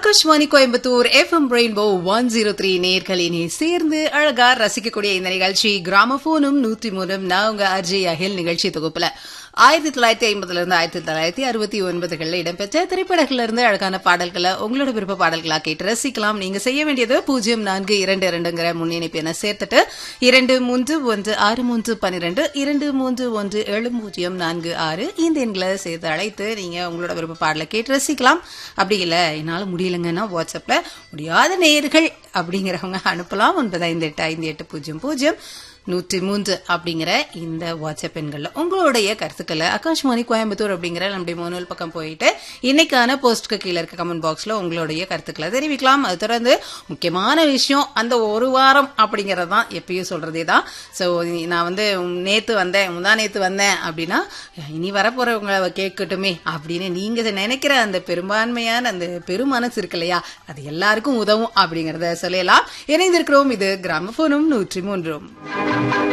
Akashvani Coimbatore FM rainbow one zero three நேர்களினே சேர்ந்து அழகா ரசிக்கக்கூடிய இந்த நிகழ்ச்சி கிராமபோனும் நூற்றி மூணும் நான் உங்க அர்ஜய் அகில் நிகழ்ச்சி தொகுப்புல ஆயிரத்தி தொள்ளாயிரத்தி ஐம்பதுல இருந்து ஆயிரத்தி தொள்ளாயிரத்தி அறுபத்தி ஒன்பதுகள்ல இடம்பெற்ற திரைப்படங்கள்ல இருந்து அழகான பாடல்களை உங்களோட விருப்ப பாடல்களா கேட்டு ரசிக்கலாம் நீங்க செய்ய வேண்டியது பூஜ்ஜியம் நான்கு இரண்டு இரண்டுங்கிற முன்னிணைப்பு என சேர்த்துட்டு இரண்டு மூன்று ஒன்று ஆறு மூன்று பன்னிரெண்டு இரண்டு மூன்று ஒன்று ஏழு பூஜ்ஜியம் நான்கு ஆறு இந்த எண்களை சேர்த்து அழைத்து நீங்க உங்களோட விருப்ப பாடலை கேட்டு ரசிக்கலாம் அப்படி இல்ல என்னால முடியலங்கன்னா வாட்ஸ்அப்ல முடியாத நேர்கள் அப்படிங்கிறவங்க அனுப்பலாம் ஒன்பது ஐந்து எட்டு ஐந்து எட்டு பூஜ்ஜியம் பூஜ்ஜியம் நூற்றி மூன்று அப்படிங்கிற இந்த வாட்ஸ்அப் எண்கள்ல உங்களுடைய கருத்துக்களை ஆகாஷ்வாணி கோயம்புத்தூர் அப்படிங்கிற நம்முடைய முன்னூல் பக்கம் போயிட்டு இன்னைக்கான போஸ்ட்க்கு கீழே இருக்க கமெண்ட் பாக்ஸ்ல உங்களுடைய கருத்துக்களை தெரிவிக்கலாம் அது தொடர்ந்து முக்கியமான விஷயம் அந்த ஒரு வாரம் அப்படிங்கறது தான் எப்பயும் சொல்றதே தான் ஸோ நான் வந்து நேத்து வந்தேன் முந்தா நேத்து வந்தேன் அப்படின்னா இனி வரப்போறவங்க கேட்கட்டுமே அப்படின்னு நீங்க நினைக்கிற அந்த பெரும்பான்மையான அந்த பெருமனசு இருக்கு இல்லையா அது எல்லாருக்கும் உதவும் அப்படிங்கறத சொல்லலாம் இணைந்திருக்கிறோம் இது கிராமபோனும் நூற்றி மூன்றும்